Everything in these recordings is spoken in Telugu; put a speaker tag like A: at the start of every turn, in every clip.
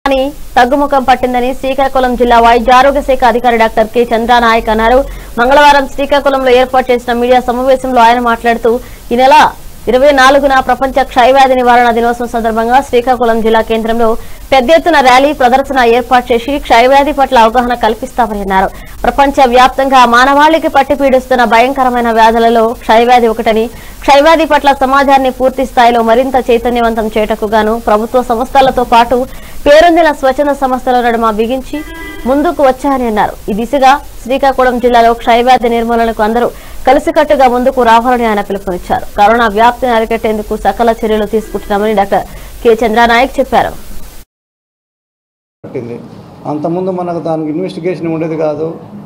A: అని తగ్గుముఖం పట్టిందని శ్రీకాకుళం జిల్లా వైద్య ఆరోగ్య శాఖ అధికారి డాక్టర్ కె చంద్రానాయక్ అన్నారు మంగళవారం శ్రీకాకుళంలో ఏర్పాటు చేసిన మీడియా సమావేశంలో ఆయన మాట్లాడుతూ ఈ నెల ఇరవై నాలుగున ప్రపంచ క్షయవ్యాధి నివారణ దినోత్సవం సందర్భంగా శ్రీకాకుళం జిల్లా కేంద్రంలో పెద్ద ఎత్తున ర్యాలీ ప్రదర్శన ఏర్పాటు చేసి క్షయవ్యాధి పట్ల అవగాహన కల్పిస్తామని అన్నారు ప్రపంచ వ్యాప్తంగా మానవాళికి పట్టి పీడిస్తున్న భయంకరమైన వ్యాధులలో క్షయవ్యాధి ఒకటని క్షయవ్యాధి పట్ల సమాజాన్ని పూర్తి స్థాయిలో మరింత చైతన్యవంతం చేయటకు గాను ప్రభుత్వ సంస్థలతో పాటు పేరొందిన స్వచ్ఛంద సంస్థల నడుమ బిగించి ముందుకు వచ్చారని అన్నారు ఈ దిశగా శ్రీకాకుళం జిల్లాలో క్షయవ్యాధి నిర్మూలనకు అందరూ కలిసికట్టుగా ముందుకు రావాలని ఆయన పిలుపునిచ్చారు కరోనా వ్యాప్తిని అరికట్టేందుకు సకల చర్యలు తీసుకుంటున్నామని డాక్టర్ కె చంద్రానాయక్ చెప్పారు
B: పట్టింది అంతకుముందు మనకు దానికి ఇన్వెస్టిగేషన్ ఉండేది కాదు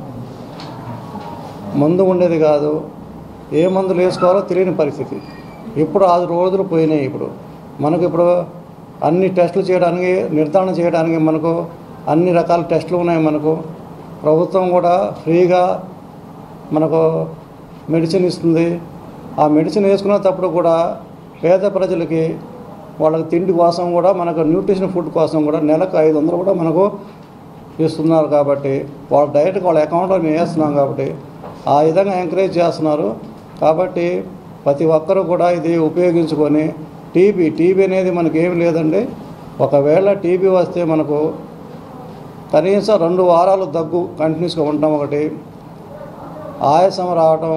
B: మందు ఉండేది కాదు ఏ మందులు వేసుకోవాలో తెలియని పరిస్థితి ఇప్పుడు ఆ రోజులు పోయినాయి ఇప్పుడు మనకు ఇప్పుడు అన్ని టెస్టులు చేయడానికి నిర్ధారణ చేయడానికి మనకు అన్ని రకాల టెస్టులు ఉన్నాయి మనకు ప్రభుత్వం కూడా ఫ్రీగా మనకు మెడిసిన్ ఇస్తుంది ఆ మెడిసిన్ వేసుకునేటప్పుడు కూడా పేద ప్రజలకి వాళ్ళకి తిండి కోసం కూడా మనకు న్యూట్రిషన్ ఫుడ్ కోసం కూడా నెలకు ఐదు వందలు కూడా మనకు ఇస్తున్నారు కాబట్టి వాళ్ళ డైరెక్ట్గా వాళ్ళ అకౌంట్లో మేము వేస్తున్నాం కాబట్టి ఆ విధంగా ఎంకరేజ్ చేస్తున్నారు కాబట్టి ప్రతి ఒక్కరూ కూడా ఇది ఉపయోగించుకొని టీబీ టీబీ అనేది మనకి ఏమి లేదండి ఒకవేళ టీబీ వస్తే మనకు కనీసం రెండు వారాలు దగ్గు కంటిన్యూస్గా ఉండటం ఒకటి ఆయాసం రావటం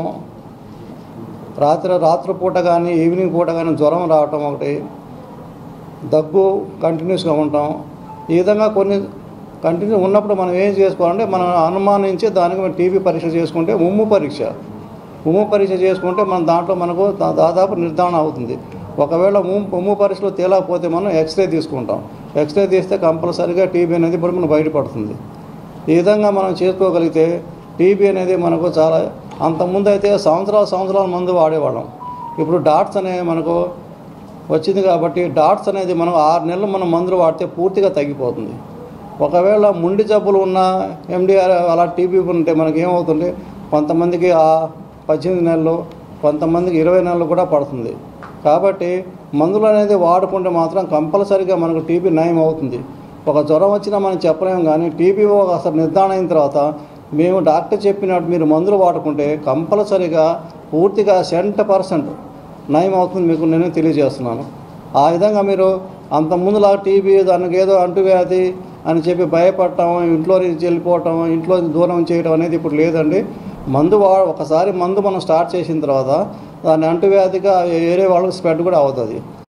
B: రాత్రి రాత్రిపూట కానీ ఈవినింగ్ పూట కానీ జ్వరం రావటం ఒకటి దగ్గు కంటిన్యూస్గా ఉంటాం ఈ విధంగా కొన్ని కంటిన్యూ ఉన్నప్పుడు మనం ఏం చేసుకోవాలంటే మనం అనుమానించి దానికి మనం టీబీ పరీక్ష చేసుకుంటే ఉమ్ము పరీక్ష ఉమ్ము పరీక్ష చేసుకుంటే మన దాంట్లో మనకు దా- దాదాపు నిర్ధారణ అవుతుంది ఒకవేళ ఉమ్ము ఉమ్ము పరీక్షలో తేలకపోతే మనం ఎక్స్రే తీసుకుంటాం ఎక్స్రే తీస్తే కంపల్సరీగా టీబీ అనేది ఇప్పుడు మనకు బయటపడుతుంది ఈ విధంగా మనం చేసుకోగలిగితే టీబీ అనేది మనకు చాలా అంతకుముందు అయితే సంవత్సరాల సంవత్సరాల మందు వాడేవాళ్ళం ఇప్పుడు డాట్స్ అనేవి మనకు వచ్చింది కాబట్టి డాట్స్ అనేది మనం ఆరు నెలలు మనం మందులు వాడితే పూర్తిగా తగ్గిపోతుంది ఒకవేళ ముండి జబ్బులు ఉన్న ఎండిఆర్ అలా టీబీ ఉంటే మనకి ఏమవుతుంది కొంతమందికి ఆ పద్దెనిమిది నెలలు కొంతమందికి ఇరవై నెలలు కూడా పడుతుంది కాబట్టి మందులు అనేది వాడుకుంటే మాత్రం కంపల్సరీగా మనకు టీబీ నయం అవుతుంది ఒక జ్వరం వచ్చినా మనం చెప్పలేము కానీ టీబీ అసలు నిర్ధారణ అయిన తర్వాత మేము డాక్టర్ చెప్పినట్టు మీరు మందులు వాడుకుంటే కంపల్సరీగా పూర్తిగా సెంట్ పర్సెంట్ నయం అవుతుంది మీకు నేను తెలియజేస్తున్నాను ఆ విధంగా మీరు అంత ముందులా టీబీ దానికి ఏదో అంటువ్యాధి అని చెప్పి భయపడటం ఇంట్లో నుంచి వెళ్ళిపోవటం ఇంట్లో నుంచి దూరం చేయడం అనేది ఇప్పుడు లేదండి మందు వా ఒకసారి మందు మనం స్టార్ట్ చేసిన తర్వాత దాన్ని అంటువ్యాధిగా వేరే వాళ్ళకి స్ప్రెడ్ కూడా అవుతుంది